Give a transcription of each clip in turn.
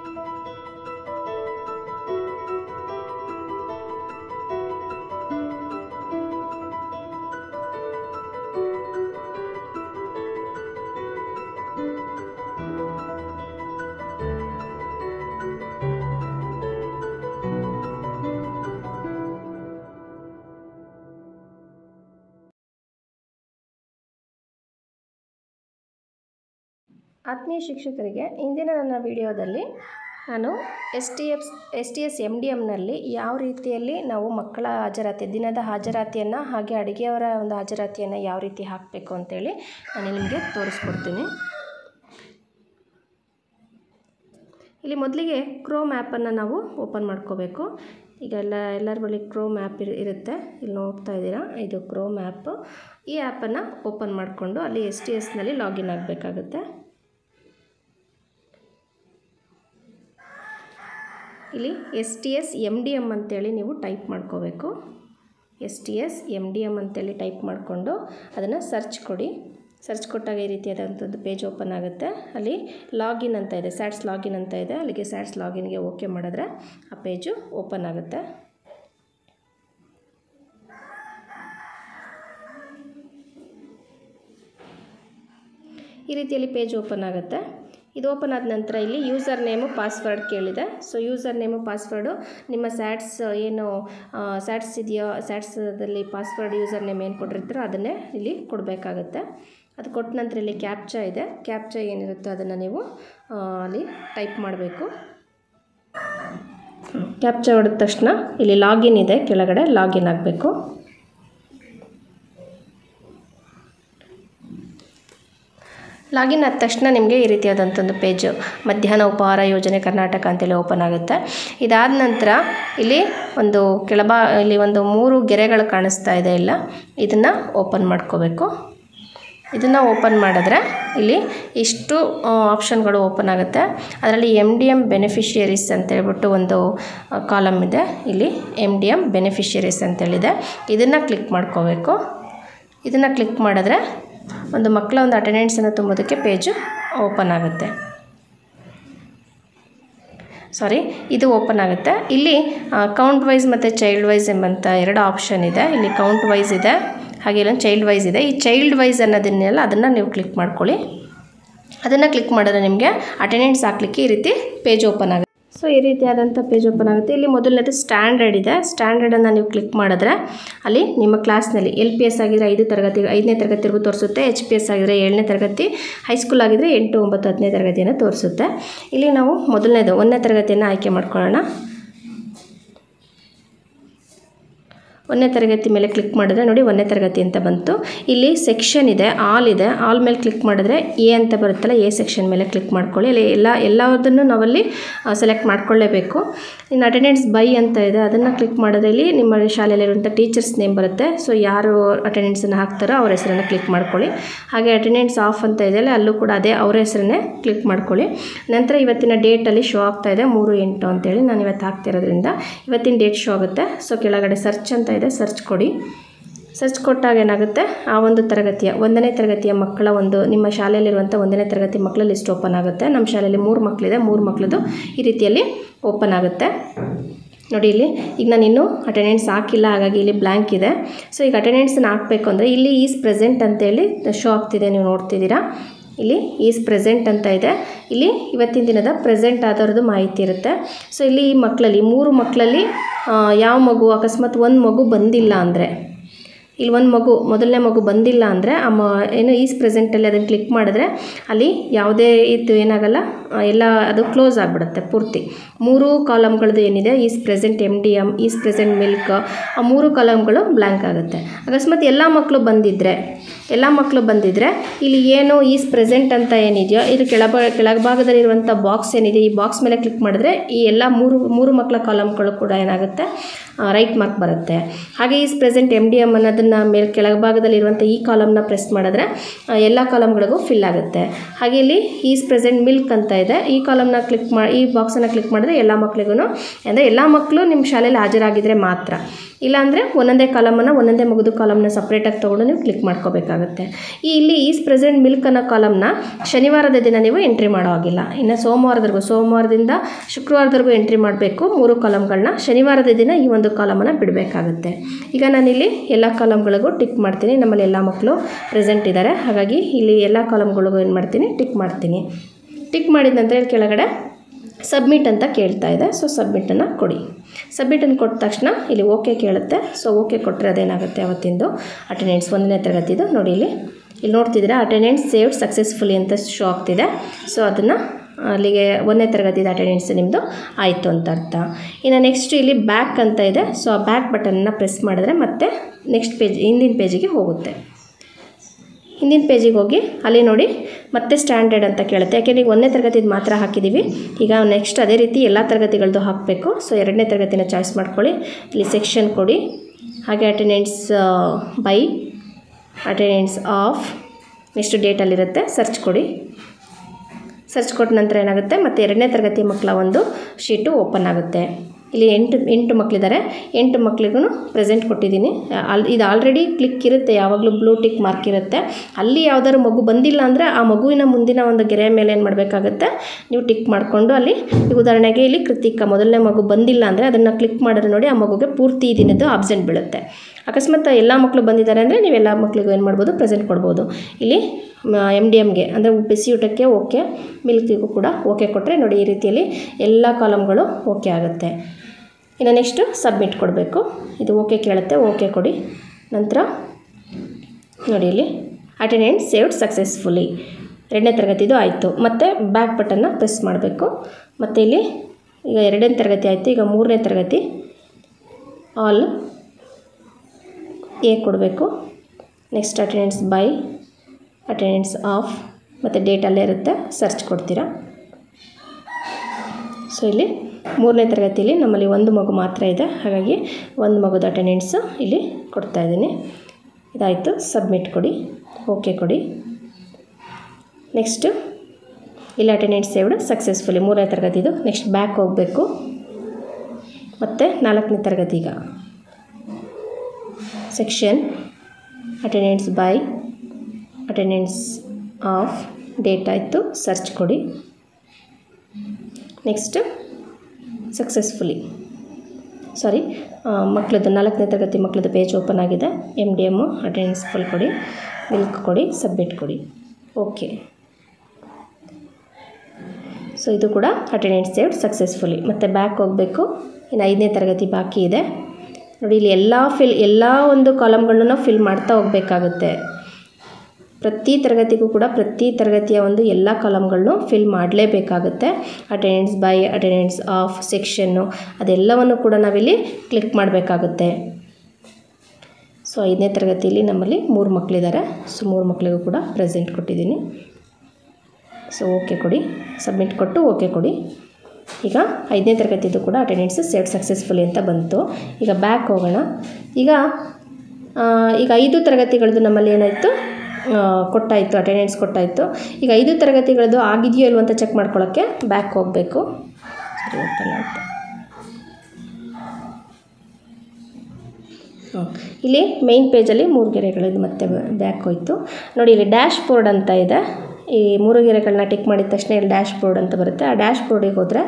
ಆತ್ಮೀಯ ಶಿಕ್ಷಕರಿಗೆ ಇಂದಿನ ನನ್ನ ವಿಡಿಯೋದಲ್ಲಿ ನಾನು S T F S T S M D ಎಮ್ನಲ್ಲಿ ಯಾವ ರೀತಿಯಲ್ಲಿ ನಾವು ಮಕ್ಕಳ ಹಾಜರಾತಿ ದಿನದ ಹಾಜರಾತಿಯನ್ನು ಹಾಗೆ ಅಡುಗೆಯವರ ಒಂದು ಹಾಜರಾತಿಯನ್ನು ಯಾವ ರೀತಿ ಹಾಕಬೇಕು ಅಂತೇಳಿ ನಾನು ನಿಮಗೆ ತೋರಿಸ್ಕೊಡ್ತೀನಿ ಇಲ್ಲಿ ಮೊದಲಿಗೆ ಕ್ರೋಮ್ ಆ್ಯಪನ್ನು ನಾವು ಓಪನ್ ಮಾಡ್ಕೋಬೇಕು ಈಗ ಎಲ್ಲ ಎಲ್ಲರ ಬಳಿ ಕ್ರೋಮ್ ಆ್ಯಪ್ ಇರ್ ಇರುತ್ತೆ ಇಲ್ಲಿ ನೋಡ್ತಾ ಇದ್ದೀರಾ ಇದು ಕ್ರೋಮ್ ಆ್ಯಪ್ ಈ ಆ್ಯಪನ್ನು ಓಪನ್ ಮಾಡಿಕೊಂಡು ಅಲ್ಲಿ ಎಸ್ ಟಿ ಎಸ್ನಲ್ಲಿ ಲಾಗಿನ್ ಆಗಬೇಕಾಗುತ್ತೆ ಇಲ್ಲಿ S T S M D M ಅಂತೇಳಿ ನೀವು ಟೈಪ್ ಮಾಡ್ಕೋಬೇಕು S T S M D M ಅಂತೇಳಿ ಟೈಪ್ ಮಾಡಿಕೊಂಡು ಅದನ್ನು ಸರ್ಚ್ ಕೊಡಿ ಸರ್ಚ್ ಕೊಟ್ಟಾಗ ಈ ರೀತಿಯಾದಂಥದ್ದು ಪೇಜ್ ಓಪನ್ ಆಗುತ್ತೆ ಅಲ್ಲಿ ಲಾಗಿನ್ ಅಂತ ಇದೆ ಸ್ಯಾಟ್ಸ್ ಲಾಗಿನ್ ಅಂತ ಇದೆ ಅಲ್ಲಿಗೆ ಸ್ಯಾಟ್ಸ್ ಲಾಗಿನ್ಗೆ ಓಕೆ ಮಾಡಿದ್ರೆ ಆ ಪೇಜು ಓಪನ್ ಆಗುತ್ತೆ ಈ ರೀತಿಯಲ್ಲಿ ಪೇಜ್ ಓಪನ್ ಆಗುತ್ತೆ ಇದು ಓಪನ್ ಆದ ನಂತರ ಇಲ್ಲಿ ಯೂಸರ್ ನೇಮು ಪಾಸ್ವರ್ಡ್ ಕೇಳಿದೆ ಸೊ ಯೂಸರ್ ನೇಮು ಪಾಸ್ವರ್ಡು ನಿಮ್ಮ ಸ್ಯಾಟ್ಸ್ ಏನು ಸ್ಯಾಟ್ಸ್ ಇದೆಯೋ ಸ್ಯಾಟ್ಸದಲ್ಲಿ ಪಾಸ್ವರ್ಡ್ ಯೂಸರ್ ನೇಮ್ ಏನು ಕೊಟ್ಟಿರ್ತೀರೋ ಅದನ್ನೇ ಇಲ್ಲಿ ಕೊಡಬೇಕಾಗುತ್ತೆ ಅದು ಕೊಟ್ಟ ನಂತರ ಇಲ್ಲಿ ಕ್ಯಾಪ್ಚಾ ಇದೆ ಕ್ಯಾಪ್ಚಾ ಏನಿರುತ್ತೋ ಅದನ್ನು ನೀವು ಅಲ್ಲಿ ಟೈಪ್ ಮಾಡಬೇಕು ಕ್ಯಾಪ್ಚಾ ಹೊಡೆದ ತಕ್ಷಣ ಇಲ್ಲಿ ಲಾಗಿನ್ ಇದೆ ಕೆಳಗಡೆ ಲಾಗಿನ್ ಆಗಬೇಕು ಲಾಗಿನ್ ಆದ ತಕ್ಷಣ ನಿಮಗೆ ಈ ರೀತಿಯಾದಂಥದ್ದು ಪೇಜು ಮಧ್ಯಾಹ್ನ ಉಪಹಾರ ಯೋಜನೆ ಕರ್ನಾಟಕ ಅಂತೇಳಿ ಓಪನ್ ಆಗುತ್ತೆ ಇದಾದ ನಂತರ ಇಲ್ಲಿ ಒಂದು ಕೆಳಬಾ ಇಲ್ಲಿ ಒಂದು ಮೂರು ಗೆರೆಗಳು ಕಾಣಿಸ್ತಾ ಇದೆ ಇಲ್ಲ ಇದನ್ನು ಓಪನ್ ಮಾಡ್ಕೋಬೇಕು ಇದನ್ನು ಓಪನ್ ಮಾಡಿದ್ರೆ ಇಲ್ಲಿ ಇಷ್ಟು ಆಪ್ಷನ್ಗಳು ಓಪನ್ ಆಗುತ್ತೆ ಅದರಲ್ಲಿ ಎಮ್ ಡಿ ಎಮ್ ಬೆನಿಫಿಷಿಯರೀಸ್ ಅಂತೇಳ್ಬಿಟ್ಟು ಒಂದು ಕಾಲಮ್ ಇದೆ ಇಲ್ಲಿ ಎಮ್ ಡಿ ಎಮ್ ಬೆನಿಫಿಷಿಯರೀಸ್ ಅಂತೇಳಿದೆ ಇದನ್ನು ಕ್ಲಿಕ್ ಮಾಡ್ಕೋಬೇಕು ಇದನ್ನು ಕ್ಲಿಕ್ ಮಾಡಿದ್ರೆ ಒಂದು ಮಕ್ಕಳ ಒಂದು ಅಟೆಂಡೆನ್ಸನ್ನು ತುಂಬೋದಕ್ಕೆ ಪೇಜು ಓಪನ್ ಆಗುತ್ತೆ ಸಾರಿ ಇದು ಓಪನ್ ಆಗುತ್ತೆ ಇಲ್ಲಿ ಕೌಂಟ್ ವೈಸ್ ಮತ್ತು ಚೈಲ್ಡ್ ವೈಸ್ ಎಂಬಂಥ ಎರಡು ಆಪ್ಷನ್ ಇದೆ ಇಲ್ಲಿ ಕೌಂಟ್ ವೈಸ್ ಇದೆ ಹಾಗೆ ಇಲ್ಲೊಂದು ಚೈಲ್ಡ್ ವೈಸ್ ಇದೆ ಈ ಚೈಲ್ಡ್ ವೈಸ್ ಅನ್ನೋದನ್ನೆಲ್ಲ ಅದನ್ನು ನೀವು ಕ್ಲಿಕ್ ಮಾಡ್ಕೊಳ್ಳಿ ಅದನ್ನು ಕ್ಲಿಕ್ ಮಾಡಿದ್ರೆ ನಿಮಗೆ ಅಟೆಂಡೆನ್ಸ್ ಹಾಕ್ಲಿಕ್ಕೆ ಈ ರೀತಿ ಪೇಜ್ ಓಪನ್ ಆಗುತ್ತೆ ಸೊ ಈ ರೀತಿಯಾದಂಥ ಪೇಜ್ ಓಪನ್ ಆಗುತ್ತೆ ಇಲ್ಲಿ ಮೊದಲನೇದು ಸ್ಟ್ಯಾಂಡರ್ಡ್ ಇದೆ ಸ್ಟ್ಯಾಂಡರ್ಡನ್ನು ನೀವು ಕ್ಲಿಕ್ ಮಾಡಿದ್ರೆ ಅಲ್ಲಿ ನಿಮ್ಮ ಕ್ಲಾಸ್ನಲ್ಲಿ ಎಲ್ ಪಿ ಎಸ್ ಆಗಿದ್ರೆ ಐದು ತರಗತಿ ಐದನೇ ತರಗತಿವರೆಗೂ ತೋರಿಸುತ್ತೆ ಎಚ್ ಪಿ ಎಸ್ ಆಗಿದ್ರೆ ಏಳನೇ ತರಗತಿ ಹೈಸ್ಕೂಲ್ ಆಗಿದ್ರೆ ಎಂಟು ಒಂಬತ್ತು ಹತ್ತನೇ ತರಗತಿಯನ್ನು ತೋರಿಸುತ್ತೆ ಇಲ್ಲಿ ನಾವು ಮೊದಲನೇದು ಒಂದನೇ ತರಗತಿಯನ್ನು ಆಯ್ಕೆ ಮಾಡ್ಕೊಳ್ಳೋಣ ಒಂದನೇ ತರಗತಿ ಮೇಲೆ ಕ್ಲಿಕ್ ಮಾಡಿದ್ರೆ ನೋಡಿ ಒಂದನೇ ತರಗತಿ ಅಂತ ಬಂತು ಇಲ್ಲಿ ಸೆಕ್ಷನ್ ಇದೆ ಆಲ್ ಇದೆ ಆಲ್ ಮೇಲೆ ಕ್ಲಿಕ್ ಮಾಡಿದ್ರೆ ಎ ಅಂತ ಬರುತ್ತಲ್ಲ ಎ ಸೆಕ್ಷನ್ ಮೇಲೆ ಕ್ಲಿಕ್ ಮಾಡ್ಕೊಳ್ಳಿ ಅಲ್ಲಿ ಎಲ್ಲ ಎಲ್ಲದನ್ನು ನಾವಲ್ಲಿ ಸೆಲೆಕ್ಟ್ ಮಾಡ್ಕೊಳ್ಳೇಬೇಕು ಇನ್ನು ಅಟೆಂಡೆನ್ಸ್ ಬೈ ಅಂತ ಇದೆ ಅದನ್ನು ಕ್ಲಿಕ್ ಮಾಡಿದ್ರೆ ಇಲ್ಲಿ ನಿಮ್ಮ ಶಾಲೆಯಲ್ಲಿರುವಂಥ ಟೀಚರ್ಸ್ ನೇಮ್ ಬರುತ್ತೆ ಸೊ ಯಾರು ಅಟೆಂಡೆನ್ಸನ್ನು ಹಾಕ್ತಾರೋ ಅವ್ರ ಹೆಸರನ್ನು ಕ್ಲಿಕ್ ಮಾಡ್ಕೊಳ್ಳಿ ಹಾಗೆ ಅಟೆಂಡೆನ್ಸ್ ಆಫ್ ಅಂತ ಇದೆಯಲ್ಲ ಅಲ್ಲೂ ಕೂಡ ಅದೇ ಅವರ ಹೆಸರನ್ನೇ ಕ್ಲಿಕ್ ಮಾಡ್ಕೊಳ್ಳಿ ನಂತರ ಇವತ್ತಿನ ಡೇಟಲ್ಲಿ ಶೋ ಆಗ್ತಾ ಇದೆ ಮೂರು ಎಂಟು ಅಂತೇಳಿ ನಾನು ಇವತ್ತು ಹಾಕ್ತಿರೋದ್ರಿಂದ ಇವತ್ತಿನ ಡೇಟ್ ಶೋ ಆಗುತ್ತೆ ಸೊ ಕೆಳಗಡೆ ಸರ್ಚ್ ಅಂತ ಇದೆ ಸರ್ಚ್ ಕೊಡಿ ಸರ್ಚ್ ಕೊಟ್ಟಾಗ ಏನಾಗುತ್ತೆ ಆ ಒಂದು ತರಗತಿಯ ಒಂದನೇ ತರಗತಿಯ ಮಕ್ಕಳ ಒಂದು ನಿಮ್ಮ ಶಾಲೆಯಲ್ಲಿರುವಂಥ ಒಂದನೇ ತರಗತಿ ಮಕ್ಕಳ ಲಿಸ್ಟ್ ಓಪನ್ ಆಗುತ್ತೆ ನಮ್ಮ ಶಾಲೆಯಲ್ಲಿ ಮೂರು ಮಕ್ಕಳಿದೆ ಮೂರು ಮಕ್ಕಳದು ಈ ರೀತಿಯಲ್ಲಿ ಓಪನ್ ಆಗುತ್ತೆ ನೋಡಿ ಇಲ್ಲಿ ಈಗ ನಾನು ಇನ್ನೂ ಅಟೆಂಡೆನ್ಸ್ ಹಾಕಿಲ್ಲ ಹಾಗಾಗಿ ಇಲ್ಲಿ ಬ್ಲ್ಯಾಂಕ್ ಇದೆ ಸೊ ಈಗ ಅಟೆಂಡೆನ್ಸನ್ನು ಹಾಕಬೇಕು ಅಂದರೆ ಇಲ್ಲಿ ಈಸ್ ಪ್ರೆಸೆಂಟ್ ಅಂತೇಳಿ ಶೋ ಆಗ್ತಿದೆ ನೀವು ನೋಡ್ತಿದ್ದೀರಾ ಇಲ್ಲಿ ಈಸ್ ಪ್ರೆಸೆಂಟ್ ಅಂತ ಇದೆ ಇಲ್ಲಿ ಇವತ್ತಿನ ದಿನದ ಪ್ರೆಸೆಂಟ್ ಆದವ್ರದ್ದು ಮಾಹಿತಿ ಇರುತ್ತೆ ಸೊ ಇಲ್ಲಿ ಈ ಮಕ್ಕಳಲ್ಲಿ ಮೂರು ಮಕ್ಕಳಲ್ಲಿ ಯಾವ ಮಗು ಅಕಸ್ಮಾತ್ ಒಂದು ಮಗು ಬಂದಿಲ್ಲ ಅಂದರೆ ಇಲ್ಲಿ ಒಂದು ಮಗು ಮೊದಲನೇ ಮಗು ಬಂದಿಲ್ಲ ಅಂದರೆ ಆ ಮ ಏನು ಈಸ್ ಪ್ರೆಸೆಂಟಲ್ಲಿ ಅದನ್ನು ಕ್ಲಿಕ್ ಮಾಡಿದ್ರೆ ಅಲ್ಲಿ ಯಾವುದೇ ಇದು ಏನಾಗಲ್ಲ ಎಲ್ಲ ಅದು ಕ್ಲೋಸ್ ಆಗಿಬಿಡುತ್ತೆ ಪೂರ್ತಿ ಮೂರು ಕಾಲಮ್ಗಳದ್ದು ಏನಿದೆ is present M D M is present milk ಆ ಮೂರು ಕಾಲಮ್ಗಳು ಬ್ಲ್ಯಾಂಕ್ ಆಗುತ್ತೆ ಅಕಸ್ಮಾತ್ ಎಲ್ಲ ಮಕ್ಕಳು ಬಂದಿದ್ದರೆ ಎಲ್ಲ ಮಕ್ಕಳು ಬಂದಿದ್ದರೆ ಇಲ್ಲಿ ಏನು ಈಸ್ ಪ್ರೆಸೆಂಟ್ ಅಂತ ಏನಿದೆಯೋ ಇದು ಕೆಳಭಾ ಕೆಳಭಾಗದಲ್ಲಿರುವಂಥ ಬಾಕ್ಸ್ ಏನಿದೆ ಈ ಬಾಕ್ಸ್ ಮೇಲೆ ಕ್ಲಿಕ್ ಮಾಡಿದ್ರೆ ಈ ಎಲ್ಲ ಮೂರು ಮೂರು ಮಕ್ಕಳ ಕಾಲಮ್ಗಳು ಕೂಡ ಏನಾಗುತ್ತೆ ರೈಟ್ ಮಾರ್ಕ್ ಬರುತ್ತೆ ಹಾಗೆ is present M D M ಅನ್ನೋದನ್ನು ಇದನ್ನು ಮೇಲ್ ಕೆಳಭಾಗದಲ್ಲಿರುವಂಥ ಈ ಕಾಲಮ್ನ ಪ್ರೆಸ್ ಮಾಡಿದ್ರೆ ಆ, ಎಲ್ಲ ಕಾಲಮ್ಗಳಿಗೂ ಫಿಲ್ ಆಗುತ್ತೆ ಹಾಗೆ ಇಲ್ಲಿ ಈಸ್ ಪ್ರೆಸೆಂಟ್ ಮಿಲ್ಕ್ ಅಂತ ಇದೆ ಈ ಕಾಲಮ್ನ ಕ್ಲಿಕ್ ಮಾಡಿ ಈ ಬಾಕ್ಸನ್ನು ಕ್ಲಿಕ್ ಮಾಡಿದ್ರೆ ಎಲ್ಲ ಮಕ್ಳಿಗೂ ಅಂದರೆ ಎಲ್ಲ ಮಕ್ಕಳು ನಿಮ್ಮ ಶಾಲೆಯಲ್ಲಿ ಹಾಜರಾಗಿದ್ದರೆ ಮಾತ್ರ ಇಲ್ಲಾಂದರೆ ಒಂದೊಂದೇ ಕಾಲಮನ್ನು ಒಂದೊಂದೇ ಮುಗಿದು ಕಾಲಮ್ನ ಸಪ್ರೇಟಾಗಿ ತೊಗೊಂಡು ನೀವು ಕ್ಲಿಕ್ ಮಾಡ್ಕೋಬೇಕಾಗುತ್ತೆ ಈ ಇಲ್ಲಿ ಈಸ್ ಪ್ರೆಸೆಂಟ್ ಮಿಲ್ಕ್ ಅನ್ನೋ ಕಾಲಮ್ನ ಶನಿವಾರದ ದಿನ ನೀವು ಎಂಟ್ರಿ ಮಾಡೋ ಹಾಗಿಲ್ಲ ಇನ್ನು ಸೋಮವಾರದವರೆಗೂ ಸೋಮವಾರದಿಂದ ಶುಕ್ರವಾರದವರೆಗೂ ಎಂಟ್ರಿ ಮಾಡಬೇಕು ಮೂರು ಕಾಲಮ್ಗಳನ್ನ ಶನಿವಾರದ ದಿನ ಈ ಒಂದು ಕಾಲಮನ್ನು ಬಿಡಬೇಕಾಗುತ್ತೆ ಈಗ ನಾನಿಲ್ಲಿ ಎಲ್ಲ ಕಾಲಮ್ಗಳಿಗೂ ಟಿಕ್ ಮಾಡ್ತೀನಿ ನಮ್ಮಲ್ಲಿ ಎಲ್ಲ ಮಕ್ಕಳು ಪ್ರೆಸೆಂಟ್ ಇದ್ದಾರೆ ಹಾಗಾಗಿ ಇಲ್ಲಿ ಎಲ್ಲ ಕಾಲಮ್ಗಳಿಗೂ ಏನು ಮಾಡ್ತೀನಿ ಟಿಕ್ ಮಾಡ್ತೀನಿ ಟಿಕ್ ಮಾಡಿದ ನಂತರ ಇಲ್ಲಿ ಕೆಳಗಡೆ ಸಬ್ಮಿಟ್ ಅಂತ ಕೇಳ್ತಾ ಇದೆ ಸೊ ಸಬ್ಮಿಟನ್ನು ಕೊಡಿ ಸಬ್ಮಿಟನ್ನು ಕೊಟ್ಟ ತಕ್ಷಣ ಇಲ್ಲಿ ಓಕೆ ಕೇಳುತ್ತೆ ಸೊ ಓಕೆ ಕೊಟ್ಟರೆ ಅದೇನಾಗುತ್ತೆ ಅವತ್ತಿಂದು ಅಟೆಂಡೆನ್ಸ್ ಒಂದನೇ ತರಗತಿದು ನೋಡಿ ಇಲ್ಲಿ ಇಲ್ಲಿ ನೋಡ್ತಿದ್ದೀರಾ ಅಟೆಂಡೆನ್ಸ್ ಸೇವ್ಡ್ ಸಕ್ಸಸ್ಫುಲಿ ಅಂತ ಶೋ ಆಗ್ತಿದೆ ಸೊ ಅದನ್ನು ಅಲ್ಲಿಗೆ ಒಂದನೇ ತರಗತಿದ ಅಟೆಂಡೆನ್ಸ್ ನಿಮ್ಮದು ಆಯಿತು ಅಂತ ಅರ್ಥ ಇನ್ನು ನೆಕ್ಸ್ಟ್ ಇಲ್ಲಿ ಬ್ಯಾಕ್ ಅಂತ ಇದೆ ಸೊ ಆ ಬ್ಯಾಕ್ ಬಟನ್ನ ಪ್ರೆಸ್ ಮಾಡಿದ್ರೆ ಮತ್ತೆ ನೆಕ್ಸ್ಟ್ ಪೇಜ್ ಹಿಂದಿನ ಪೇಜಿಗೆ ಹೋಗುತ್ತೆ ಹಿಂದಿನ ಪೇಜಿಗೆ ಹೋಗಿ ಅಲ್ಲಿ ನೋಡಿ ಮತ್ತೆ ಸ್ಟ್ಯಾಂಡರ್ಡ್ ಅಂತ ಕೇಳುತ್ತೆ ಯಾಕೆಂದರೆ ಈಗ ಒಂದನೇ ತರಗತಿದು ಮಾತ್ರ ಹಾಕಿದ್ದೀವಿ ಈಗ ನೆಕ್ಸ್ಟ್ ಅದೇ ರೀತಿ ಎಲ್ಲ ತರಗತಿಗಳದ್ದು ಹಾಕಬೇಕು ಸೊ ಎರಡನೇ ತರಗತಿನ ಚಾಯ್ಸ್ ಮಾಡ್ಕೊಳ್ಳಿ ಇಲ್ಲಿ ಸೆಕ್ಷನ್ ಕೊಡಿ ಹಾಗೆ attendance by attendance of next ಡೇಟಲ್ಲಿರುತ್ತೆ ಸರ್ಚ್ ಕೊಡಿ ಸರ್ಚ್ ಕೊಟ್ಟ ನಂತರ ಏನಾಗುತ್ತೆ ಮತ್ತು ಎರಡನೇ ತರಗತಿ ಮಕ್ಕಳ ಒಂದು ಶೀಟು ಓಪನ್ ಆಗುತ್ತೆ ಇಲ್ಲಿ ಎಂಟು ಎಂಟು ಮಕ್ಕಳಿದ್ದಾರೆ ಎಂಟು ಮಕ್ಕಳಿಗೂ ಪ್ರೆಸೆಂಟ್ ಕೊಟ್ಟಿದ್ದೀನಿ ಅಲ್ಲಿ ಇದು ಆಲ್ರೆಡಿ ಕ್ಲಿಕ್ ಇರುತ್ತೆ ಯಾವಾಗಲೂ ಬ್ಲೂ ಟಿಕ್ ಮಾರ್ಕ್ ಇರುತ್ತೆ ಅಲ್ಲಿ ಯಾವ್ದಾದ್ರು ಮಗು ಬಂದಿಲ್ಲ ಅಂದರೆ ಆ ಮಗುವಿನ ಮುಂದಿನ ಒಂದು ಗೆರೆ ಮೇಲೆ ಏನು ಮಾಡಬೇಕಾಗುತ್ತೆ ನೀವು ಟಿಕ್ ಮಾಡಿಕೊಂಡು ಅಲ್ಲಿ ಈಗ ಉದಾಹರಣೆಗೆ ಇಲ್ಲಿ ಕೃತಿಕ ಮೊದಲನೇ ಮಗು ಬಂದಿಲ್ಲ ಅಂದರೆ ಅದನ್ನು ಕ್ಲಿಕ್ ಮಾಡಿದ್ರೆ ನೋಡಿ ಆ ಮಗುಗೆ ಪೂರ್ತಿ ಈ ದಿನದ್ದು ಆಬ್ಸೆಂಟ್ ಬೀಳುತ್ತೆ ಅಕಸ್ಮಾತ್ ಎಲ್ಲ ಮಕ್ಕಳು ಬಂದಿದ್ದಾರೆ ಅಂದರೆ ನೀವು ಎಲ್ಲ ಮಕ್ಕಳಿಗೂ ಏನು ಮಾಡ್ಬೋದು ಪ್ರೆಸೆಂಟ್ ಕೊಡ್ಬೋದು ಇಲ್ಲಿ ಎಮ್ ಡಿ ಎಮ್ಗೆ ಅಂದರೆ ಬಿಸಿ ಊಟಕ್ಕೆ ಓಕೆ ಮಿಲ್ಕಿಗೂ ಕೂಡ ಓಕೆ ಕೊಟ್ಟರೆ ನೋಡಿ ಈ ರೀತಿಯಲ್ಲಿ ಎಲ್ಲ ಕಾಲಮ್ಗಳು ಓಕೆ ಆಗುತ್ತೆ ಇನ್ನು ನೆಕ್ಸ್ಟು ಸಬ್ಮಿಟ್ ಕೊಡಬೇಕು ಇದು ಓಕೆ ಕೇಳುತ್ತೆ ಓಕೆ ಕೊಡಿ ನಂತರ ನೋಡಿ ಇಲ್ಲಿ ಅಟೆಂಡೆನ್ಸ್ ಸೇವ್ಡ್ ಸಕ್ಸಸ್ಫುಲಿ ಎರಡನೇ ತರಗತಿದು ಆಯಿತು ಮತ್ತು ಬ್ಯಾಕ್ ಬಟನ್ನ ಪ್ರೆಸ್ ಮಾಡಬೇಕು ಮತ್ತು ಇಲ್ಲಿ ಈಗ ಎರಡನೇ ತರಗತಿ ಆಯಿತು ಈಗ ಮೂರನೇ ತರಗತಿ ಆಲ್ ಎ ಕೊಡಬೇಕು next attendance by attendance of ಮತ್ತು ಡೇಟಲ್ಲೇ ಇರುತ್ತೆ ಸರ್ಚ್ ಕೊಡ್ತೀರಾ ಸೊ ಇಲ್ಲಿ ಮೂರನೇ ತರಗತಿಯಲ್ಲಿ ನಮ್ಮಲ್ಲಿ ಒಂದು ಮಗು ಮಾತ್ರ ಇದೆ ಹಾಗಾಗಿ ಒಂದು ಮಗುದ ಅಟೆಂಡೆನ್ಸು ಇಲ್ಲಿ ಕೊಡ್ತಾ ಇದ್ದೀನಿ ಇದಾಯಿತು ಸಬ್ಮಿಟ್ ಕೊಡಿ ಓಕೆ ಕೊಡಿ ನೆಕ್ಸ್ಟು ಇಲ್ಲಿ ಅಟೆಂಡೆನ್ಸ್ ಸೇವ್ಡ್ ಸಕ್ಸಸ್ಫುಲಿ ಮೂರನೇ ತರಗತಿದು ನೆಕ್ಸ್ಟ್ ಬ್ಯಾಕ್ ಹೋಗಬೇಕು ಮತ್ತು ನಾಲ್ಕನೇ ತರಗತಿ ಈಗ section attendance by attendance of date ಆಯಿತು ಸರ್ಚ್ ಕೊಡಿ ನೆಕ್ಸ್ಟ್ ಸಕ್ಸಸ್ಫುಲಿ ಸಾರಿ ಮಕ್ಕಳದ್ದು ನಾಲ್ಕನೇ ತರಗತಿ ಮಕ್ಕಳದ್ದು ಪೇಜ್ ಓಪನ್ ಆಗಿದೆ M D M attendance full ಕೊಡಿ ಮಿಲ್ಕ್ ಕೊಡಿ ಸಬ್ಮಿಟ್ ಕೊಡಿ ಓಕೆ ಸೊ ಇದು ಕೂಡ ಅಟೆಂಡೆನ್ಸ್ ಸೇವ್ಡ್ ಸಕ್ಸಸ್ಫುಲಿ ಮತ್ತು ಬ್ಯಾಕ್ ಹೋಗಬೇಕು ಇನ್ನು ಐದನೇ ತರಗತಿ ಬಾಕಿ ಇದೆ ನೋಡಿ ಇಲ್ಲಿ ಎಲ್ಲ ಫಿಲ್ ಎಲ್ಲ ಒಂದು ಕಾಲಮ್ಗಳನ್ನು ಫಿಲ್ ಮಾಡ್ತಾ ಹೋಗಬೇಕಾಗುತ್ತೆ ಪ್ರತಿ ತರಗತಿಗೂ ಕೂಡ ಪ್ರತಿ ತರಗತಿಯ ಒಂದು ಎಲ್ಲ ಕಾಲಮ್ಗಳನ್ನು ಫಿಲ್ ಮಾಡಲೇಬೇಕಾಗುತ್ತೆ ಅಟೆಂಡೆನ್ಸ್ ಬೈ ಅಟೆಂಡೆನ್ಸ್ ಆಫ್ ಸೆಕ್ಷನ್ನು ಅದೆಲ್ಲವನ್ನು ಕೂಡ ನಾವಿಲ್ಲಿ ಕ್ಲಿಕ್ ಮಾಡಬೇಕಾಗುತ್ತೆ ಸೊ ಐದನೇ ತರಗತಿಯಲ್ಲಿ ನಮ್ಮಲ್ಲಿ ಮೂರು ಮಕ್ಕಳಿದ್ದಾರೆ ಸೊ ಮೂರು ಮಕ್ಕಳಿಗೂ ಕೂಡ ಪ್ರೆಸೆಂಟ್ ಕೊಟ್ಟಿದ್ದೀನಿ ಸೊ ಓಕೆ ಕೊಡಿ ಸಬ್ಮಿಟ್ ಕೊಟ್ಟು ಓಕೆ ಕೊಡಿ ಈಗ ಐದನೇ ತರಗತಿದು ಕೂಡ ಅಟೆಂಡೆನ್ಸ್ ಸೇವ್ ಸಕ್ಸಸ್ಫುಲಿ ಅಂತ ಬಂತು ಈಗ ಬ್ಯಾಕ್ ಹೋಗೋಣ ಈಗ ಆ, ಈಗ ಐದು ತರಗತಿಗಳದ್ದು ನಮ್ಮಲ್ಲಿ ಏನಾಯಿತು ಆ, ಕೊಟ್ಟಾಯಿತು ಅಟೆಂಡೆನ್ಸ್ ಕೊಟ್ಟಾಯಿತು ಈಗ ಐದು ತರಗತಿಗಳದ್ದು ಆಗಿದೆಯೋ ಇಲ್ವೋ ಅಂತ ಚೆಕ್ ಮಾಡ್ಕೊಳ್ಳೋಕ್ಕೆ ಬ್ಯಾಕ್ ಹೋಗಬೇಕು ಸರಿ ಓಪನ್ ಆಯಿತು ಹ್ಮ್. ಇಲ್ಲಿ ಮೇಯ್ನ್ ಪೇಜಲ್ಲಿ ಮೂರು ಗೆರೆಗಳಿದ್ದು ಮತ್ತೆ ಬ್ಯಾಕ್ ಹೋಯಿತು ನೋಡಿ ಇಲ್ಲಿ ಡ್ಯಾಶ್ ಬೋರ್ಡ್ ಅಂತ ಇದೆ ಈ ಮೂರು ಗೆರೆಗಳನ್ನ ಟಿಕ್ ಮಾಡಿದ ತಕ್ಷಣ ಇಲ್ಲಿ ಡ್ಯಾಶ್ ಬೋರ್ಡ್ ಅಂತ ಬರುತ್ತೆ ಆ ಡ್ಯಾಶ್ ಬೋರ್ಡಿಗೆ ಹೋದರೆ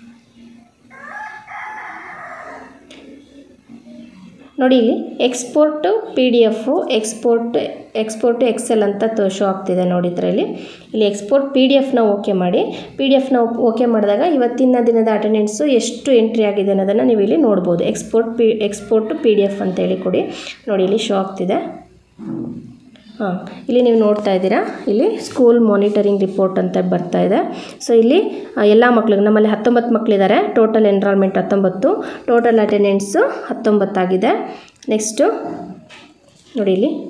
ನೋಡಿ ಇಲ್ಲಿ export P D F export export excel ಅಂತ ತೋ ಶೋ ಆಗ್ತಿದೆ ನೋಡಿ ಇದರಲ್ಲಿ ಇಲ್ಲಿ ಎಕ್ಸ್ಪೋರ್ಟ್ ಪಿ ಡಿ ಎಫ್ನ ಓಕೆ ಮಾಡಿ ಪಿ ಡಿ ಎಫ್ನ ಓಕೆ ಮಾಡಿದಾಗ ಇವತ್ತಿನ ದಿನದ ಅಟೆಂಡೆನ್ಸು ಎಷ್ಟು ಎಂಟ್ರಿ ಆಗಿದೆ ಅನ್ನೋದನ್ನು ನೀವು ಇಲ್ಲಿ ನೋಡ್ಬೋದು export P export P D F ಅಂತೇಳಿ ಕೊಡಿ ನೋಡಿ ಇಲ್ಲಿ ಶೋ ಆಗ್ತಿದೆ ಹಾಂ ಇಲ್ಲಿ ನೀವು ನೋಡ್ತಾ ಇದ್ದೀರಾ ಇಲ್ಲಿ ಸ್ಕೂಲ್ ಮಾನಿಟರಿಂಗ್ ರಿಪೋರ್ಟ್ ಅಂತ ಬರ್ತಾ ಇದೆ ಸೊ ಇಲ್ಲಿ ಆ, ಎಲ್ಲ ಮಕ್ಳಿಗೆ ನಮ್ಮಲ್ಲಿ ಹತ್ತೊಂಬತ್ತು ಮಕ್ಕಳಿದ್ದಾರೆ ಟೋಟಲ್ ಎನ್ರಾಲ್ಮೆಂಟ್ ಹತ್ತೊಂಬತ್ತು ಟೋಟಲ್ ಅಟೆಂಡೆನ್ಸು ಹತ್ತೊಂಬತ್ತಾಗಿದೆ ನೆಕ್ಸ್ಟು ನೋಡಿ ಇಲ್ಲಿ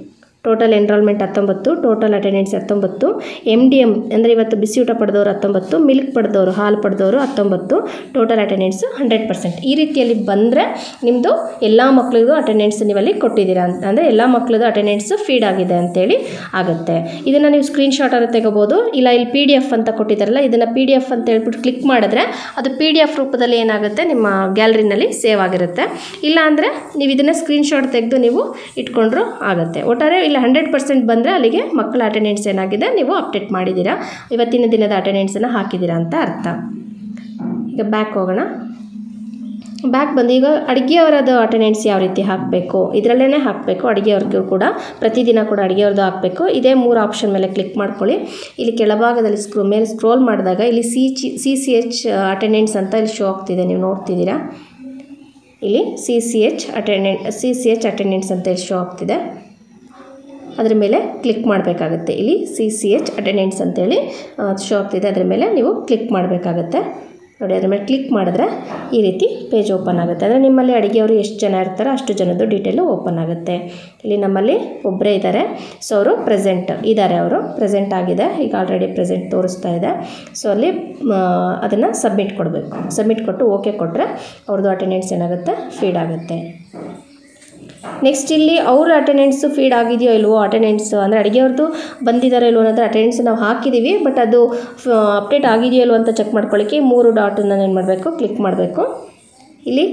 ಟೋಟಲ್ ಎನ್ರೋಲ್ಮೆಂಟ್ ಹತ್ತೊಂಬತ್ತು ಟೋಟಲ್ ಅಟೆಂಡೆನ್ಸ್ ಹತ್ತೊಂಬತ್ತು ಎಮ್ ಡಿ ಎಮ್ ಅಂದರೆ ಇವತ್ತು ಬಿಸಿ ಊಟ ಪಡೆದವರು ಹತ್ತೊಂಬತ್ತು ಮಿಲ್ಕ್ ಪಡೆದವರು ಹಾಲು ಪಡೆದವರು ಹತ್ತೊಂಬತ್ತು ಟೋಟಲ್ ಅಟೆಂಡೆನ್ಸು ಹಂಡ್ರೆಡ್ ಪರ್ಸೆಂಟ್ ಈ ರೀತಿಯಲ್ಲಿ ಬಂದರೆ ನಿಮ್ಮದು ಎಲ್ಲ ಮಕ್ಕಳಿಗೂ ಅಟೆಂಡೆನ್ಸ್ ನೀವಲ್ಲಿ ಕೊಟ್ಟಿದ್ದೀರಾ ಅಂತ ಅಂದರೆ ಎಲ್ಲ ಮಕ್ಕಳದು ಅಟೆಂಡೆನ್ಸು ಫೀಡ್ ಆಗಿದೆ ಅಂತೇಳಿ ಆಗುತ್ತೆ ಇದನ್ನು ನೀವು ಸ್ಕ್ರೀನ್ಶಾಟ್ ಆದರೂ ತೆಗೋಬೋದು ಇಲ್ಲ ಇಲ್ಲಿ ಪಿ ಡಿ ಎಫ್ ಅಂತ ಕೊಟ್ಟಿದ್ದಾರಲ್ಲ ಇದನ್ನು ಪಿ ಡಿ ಎಫ್ ಅಂತ ಹೇಳ್ಬಿಟ್ಟು ಕ್ಲಿಕ್ ಮಾಡಿದ್ರೆ ಅದು ಪಿ ಡಿ ಎಫ್ ರೂಪದಲ್ಲಿ ಏನಾಗುತ್ತೆ ನಿಮ್ಮ ಗ್ಯಾಲರಿನಲ್ಲಿ ಸೇವ್ ಆಗಿರುತ್ತೆ ಇಲ್ಲ ಅಂದರೆ ನೀವು ಇದನ್ನು ಸ್ಕ್ರೀನ್ಶಾಟ್ ತೆಗೆದು ನೀವು ಇಟ್ಕೊಂಡ್ರೂ ಆಗುತ್ತೆ ಒಟ್ಟಾರೆ ಇಲ್ಲ ಹಂಡ್ರೆಡ್ ಪರ್ಸೆಂಟ್ ಬಂದರೆ ಅಲ್ಲಿಗೆ ಮಕ್ಕಳ ಅಟೆಂಡೆನ್ಸ್ ಏನಾಗಿದೆ ನೀವು ಅಪ್ಡೇಟ್ ಮಾಡಿದ್ದೀರಾ ಇವತ್ತಿನ ದಿನದ ಅಟೆಂಡೆನ್ಸನ್ನು ಹಾಕಿದ್ದೀರಾ ಅಂತ ಅರ್ಥ ಈಗ ಬ್ಯಾಕ್ ಹೋಗೋಣ ಬ್ಯಾಕ್ ಬಂದು ಈಗ ಅಡುಗೆಯವರದ್ದು ಅಟೆಂಡೆನ್ಸ್ ಯಾವ ರೀತಿ ಹಾಕಬೇಕು ಇದರಲ್ಲೇ ಹಾಕಬೇಕು ಅಡುಗೆಯವ್ರಿಗೂ ಕೂಡ ಪ್ರತಿದಿನ ಕೂಡ ಅಡುಗೆಯವ್ರದ್ದು ಹಾಕಬೇಕು ಇದೇ ಮೂರು ಆಪ್ಷನ್ ಮೇಲೆ ಕ್ಲಿಕ್ ಮಾಡ್ಕೊಳ್ಳಿ ಇಲ್ಲಿ ಕೆಳಭಾಗದಲ್ಲಿ ಸ್ಕ್ರೋ ಮೇಲೆ ಸ್ಕ್ರೋಲ್ ಮಾಡಿದಾಗ ಇಲ್ಲಿ ಸಿ ಚಿ ಸಿ ಸಿ ಎಚ್ ಅಟೆಂಡೆನ್ಸ್ ಅಂತ ಇಲ್ಲಿ ಶೋ ಆಗ್ತಿದೆ ನೀವು ನೋಡ್ತಿದ್ದೀರಾ ಇಲ್ಲಿ C C H attendant C C H attendance ಅಂತ ಇಲ್ಲಿ ಶೋ ಆಗ್ತಿದೆ ಅದ್ರ ಮೇಲೆ ಕ್ಲಿಕ್ ಮಾಡಬೇಕಾಗುತ್ತೆ ಇಲ್ಲಿ ಸಿ ಸಿ ಎಚ್ ಅಟೆಂಡೆನ್ಸ್ ಅಂತೇಳಿ ಶೋ ಆಗ್ತಿದೆ ಅದ್ರ ಮೇಲೆ ನೀವು ಕ್ಲಿಕ್ ಮಾಡಬೇಕಾಗತ್ತೆ ನೋಡಿ ಅದ್ರ ಮೇಲೆ ಕ್ಲಿಕ್ ಮಾಡಿದ್ರೆ ಈ ರೀತಿ ಪೇಜ್ ಓಪನ್ ಆಗುತ್ತೆ ಅಂದರೆ ನಿಮ್ಮಲ್ಲಿ ಅಡುಗೆಯವರು ಎಷ್ಟು ಜನ ಇರ್ತಾರೋ ಅಷ್ಟು ಜನದ್ದು ಡೀಟೇಲು ಓಪನ್ ಆಗುತ್ತೆ ಇಲ್ಲಿ ನಮ್ಮಲ್ಲಿ ಒಬ್ಬರೇ ಇದ್ದಾರೆ ಸೊ ಅವರು ಪ್ರೆಸೆಂಟ್ ಇದ್ದಾರೆ ಅವರು ಪ್ರೆಸೆಂಟ್ ಆಗಿದೆ ಈಗ ಆಲ್ರೆಡಿ ಪ್ರೆಸೆಂಟ್ ತೋರಿಸ್ತಾ ಇದೆ ಸೊ ಅಲ್ಲಿ ಅದನ್ನು ಸಬ್ಮಿಟ್ ಕೊಡಬೇಕು ಸಬ್ಮಿಟ್ ಕೊಟ್ಟು ಓಕೆ ಕೊಟ್ಟರೆ ಅವ್ರದ್ದು ಅಟೆಂಡೆನ್ಸ್ ಏನಾಗುತ್ತೆ ಫೀಡ್ ಆಗುತ್ತೆ ನೆಕ್ಸ್ಟ್ ಇಲ್ಲಿ ಅವ್ರ ಅಟೆಂಡೆನ್ಸು ಫೀಡ್ ಆಗಿದೆಯೋ ಇಲ್ವೋ ಅಟೆಂಡೆನ್ಸ್ ಅಂದರೆ ಅಡುಗೆಯವ್ರದ್ದು ಬಂದಿದ್ದಾರೋ ಇಲ್ವೋ ಅನ್ನೋದು ಅಟೆಂಡೆನ್ಸ್ ನಾವು ಹಾಕಿದ್ದೀವಿ ಬಟ್ ಅದು ಅಪ್ಡೇಟ್ ಆಗಿದೆಯೋ ಇಲ್ವೋ ಅಂತ ಚೆಕ್ ಮಾಡ್ಕೊಳ್ಳಿಕ್ಕೆ ಮೂರು ಡಾಟನ್ನು ಏನು ಮಾಡಬೇಕು ಕ್ಲಿಕ್ ಮಾಡಬೇಕು ಇಲ್ಲಿ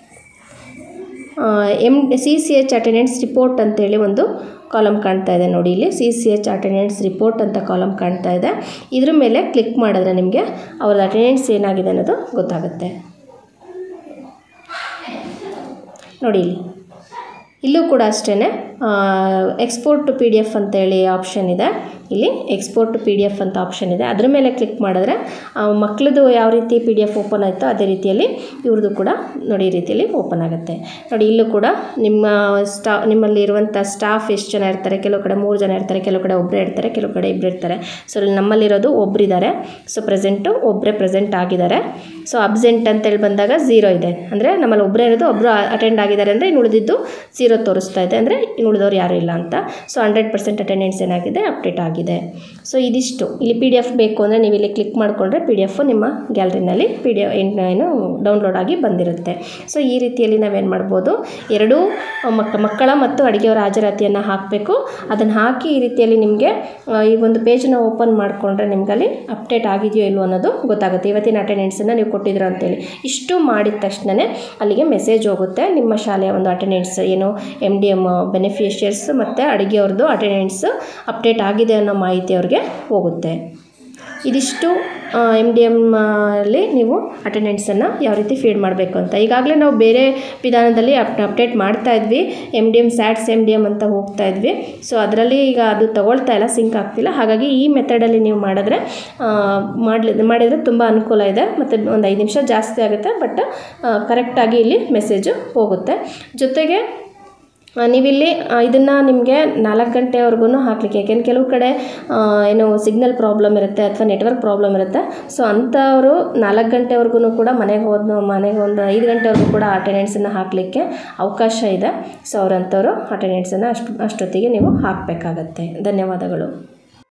M C C H attendance report ಅಂತೇಳಿ ಒಂದು ಕಾಲಮ್ ಕಾಣ್ತಾ ಇದೆ ನೋಡಿ ಇಲ್ಲಿ C C H attendance report ಅಂತ ಕಾಲಮ್ ಕಾಣ್ತಾ ಇದೆ ಇದ್ರ ಮೇಲೆ ಕ್ಲಿಕ್ ಮಾಡಿದ್ರೆ ನಿಮಗೆ ಅವ್ರದ್ದು ಅಟೆಂಡೆನ್ಸ್ ಏನಾಗಿದೆ ಅನ್ನೋದು ಗೊತ್ತಾಗುತ್ತೆ ನೋಡಿ ಇಲ್ಲಿ ಇಲ್ಲೂ ಕೂಡ ಅಷ್ಟೇ export to P D F ಅಂತೇಳಿ ಆಪ್ಷನ್ ಇದೆ ಇಲ್ಲಿ export to P D F ಅಂತ ಆಪ್ಷನ್ ಇದೆ ಅದ್ರ ಮೇಲೆ ಕ್ಲಿಕ್ ಮಾಡಿದ್ರೆ ಮಕ್ಕಳದು ಯಾವ ರೀತಿ ಪಿ ಡಿ ಎಫ್ ಓಪನ್ ಆಯಿತೋ ಅದೇ ರೀತಿಯಲ್ಲಿ ಇವ್ರದ್ದು ಕೂಡ ನೋಡಿ ಈ ರೀತಿಯಲ್ಲಿ ಓಪನ್ ಆಗುತ್ತೆ ನೋಡಿ ಇಲ್ಲೂ ಕೂಡ ನಿಮ್ಮ ಸ್ಟಾ ನಿಮ್ಮಲ್ಲಿ ಇರುವಂಥ ಸ್ಟಾಫ್ ಎಷ್ಟು ಜನ ಇರ್ತಾರೆ ಕೆಲವು ಕಡೆ ಮೂರು ಜನ ಇರ್ತಾರೆ ಕೆಲವು ಕಡೆ ಒಬ್ಬರೇ ಇರ್ತಾರೆ ಕೆಲವು ಕಡೆ ಇಬ್ಬರು ಇರ್ತಾರೆ ಸೊ ಇಲ್ಲಿ ನಮ್ಮಲ್ಲಿರೋದು ಒಬ್ಬರಿದ್ದಾರೆ ಸೊ ಪ್ರೆಸೆಂಟು ಒಬ್ಬರೇ ಪ್ರೆಸೆಂಟ್ ಆಗಿದ್ದಾರೆ ಸೊ ಅಬ್ಸೆಂಟ್ ಅಂತೇಳಿ ಬಂದಾಗ ಝೀರೋ ಇದೆ ಅಂದರೆ ನಮ್ಮಲ್ಲಿ ಒಬ್ಬರೇ ಇರೋದು ಒಬ್ಬರು ಅಟೆಂಡ್ ಆಗಿದ್ದಾರೆ ಅಂದರೆ ಇನ್ನು ಉಳಿದಿದ್ದು ಝೀರೋ ತೋರಿಸ್ತಾ ಇದೆ ಅಂದರೆ ಇನ್ನು ಉಳಿದವ್ರು ಯಾರೂ ಇಲ್ಲ ಅಂತ ಸೊ ಹಂಡ್ರೆಡ್ ಪರ್ಸೆಂಟ್ ಅಟೆಂಡೆನ್ಸ್ ಏನಾಗಿದೆ ಅಪ್ಡೇಟ್ ಆಗಿದೆ ಸೊ ಇದಿಷ್ಟು ಇಲ್ಲಿ ಪಿ ಡಿ ಎಫ್ ಬೇಕು ಅಂದರೆ ನೀವು ಇಲ್ಲಿ ಕ್ಲಿಕ್ ಮಾಡಿಕೊಂಡ್ರೆ ಪಿ ಡಿ ಎಫ್ ನಿಮ್ಮ ಗ್ಯಾಲರಿನಲ್ಲಿ ಪಿ ಡಿ ಎಫ್ ಏನು ಡೌನ್ಲೋಡ್ ಆಗಿ ಬಂದಿರುತ್ತೆ ಸೊ ಈ ರೀತಿಯಲ್ಲಿ ನಾವೇನು ಮಾಡ್ಬೋದು ಎರಡೂ ಮಕ್ಕ ಮಕ್ಕಳ ಮತ್ತು ಅಡುಗೆಯವರ ಹಾಜರಾತಿಯನ್ನು ಹಾಕಬೇಕು ಅದನ್ನು ಹಾಕಿ ಈ ರೀತಿಯಲ್ಲಿ ನಿಮಗೆ ಈ ಒಂದು ಪೇಜನ್ನ ಓಪನ್ ಮಾಡಿಕೊಂಡ್ರೆ ನಿಮ್ಗೆ ಅಲ್ಲಿ ಅಪ್ಡೇಟ್ ಆಗಿದೆಯೋ ಇಲ್ವೋ ಅನ್ನೋದು ಗೊತ್ತಾಗುತ್ತೆ ಇವತ್ತಿನ ಅಟೆಂಡೆನ್ಸನ್ನು ನೀವು ಕೊಟ್ಟಿದ್ದೀರ ಅಂತೇಳಿ ಇಷ್ಟು ಮಾಡಿದ ತಕ್ಷಣವೇ ಅಲ್ಲಿಗೆ ಮೆಸೇಜ್ ಹೋಗುತ್ತೆ ನಿಮ್ಮ ಶಾಲೆಯ ಒಂದು ಅಟೆಂಡೆನ್ಸ್ ಏನು ಎಮ್ ಡಿ ಎಮ್ ಬೆನಿಫಿಷಿಯರ್ಸ್ ಮತ್ತು ಅಡುಗೆಯವ್ರದ್ದು ಅಟೆಂಡೆನ್ಸ್ ಅಪ್ಡೇಟ್ ಆಗಿದೆ ಅನ್ನೋ ಮಾಹಿತಿ ಅವ್ರಿಗೆ ಹೋಗುತ್ತೆ ಇದಿಷ್ಟು ಎಮ್ ಡಿ ಎಮ್ ಅಲ್ಲಿ ನೀವು ಅಟೆಂಡೆನ್ಸನ್ನು ಯಾವ ರೀತಿ ಫೀಡ್ ಮಾಡಬೇಕು ಅಂತ ಈಗಾಗಲೇ ನಾವು ಬೇರೆ ವಿಧಾನದಲ್ಲಿ ಅಪ್ ಅಪ್ಡೇಟ್ ಮಾಡ್ತಾ ಇದ್ವಿ M D M SATS M D M ಅಂತ ಹೋಗ್ತಾ ಇದ್ವಿ ಸೊ ಅದರಲ್ಲಿ ಈಗ ಅದು ತಗೊಳ್ತಾ ಇಲ್ಲ ಸಿಂಕ್ ಆಗ್ತಿಲ್ಲ ಹಾಗಾಗಿ ಈ ಮೆಥಡಲ್ಲಿ ನೀವು ಮಾಡಿದ್ರೆ ಮಾಡಲಿ ಮಾಡಿದರೆ ತುಂಬ ಅನುಕೂಲ ಇದೆ ಮತ್ತು ಒಂದು ಐದು ನಿಮಿಷ ಜಾಸ್ತಿ ಆಗುತ್ತೆ ಬಟ್ ಕರೆಕ್ಟಾಗಿ ಇಲ್ಲಿ ಮೆಸೇಜು ಹೋಗುತ್ತೆ ಜೊತೆಗೆ ನೀವಿಲ್ಲಿ ಇದನ್ನು ನಿಮಗೆ ನಾಲ್ಕು ಗಂಟೆವರೆಗೂ ಹಾಕಲಿಕ್ಕೆ ಯಾಕೆಂದ್ರೆ ಕೆಲವು ಕಡೆ ಏನು ಸಿಗ್ನಲ್ ಪ್ರಾಬ್ಲಮ್ ಇರುತ್ತೆ ಅಥವಾ ನೆಟ್ವರ್ಕ್ ಪ್ರಾಬ್ಲಮ್ ಇರುತ್ತೆ ಸೊ ಅಂಥವರು ನಾಲ್ಕು ಗಂಟೆವರೆಗೂ ಕೂಡ ಮನೆಗೆ ಹೋದ ಮನೆಗೆ ಒಂದು ಐದು ಗಂಟೆವರೆಗೂ ಕೂಡ ಅಟೆಂಡೆನ್ಸನ್ನು ಹಾಕಲಿಕ್ಕೆ ಅವಕಾಶ ಇದೆ ಸೊ ಅವರಂಥವ್ರು ಅಟೆಂಡೆನ್ಸನ್ನು ಅಷ್ಟು ಅಷ್ಟೊತ್ತಿಗೆ ನೀವು ಹಾಕಬೇಕಾಗತ್ತೆ ಧನ್ಯವಾದಗಳು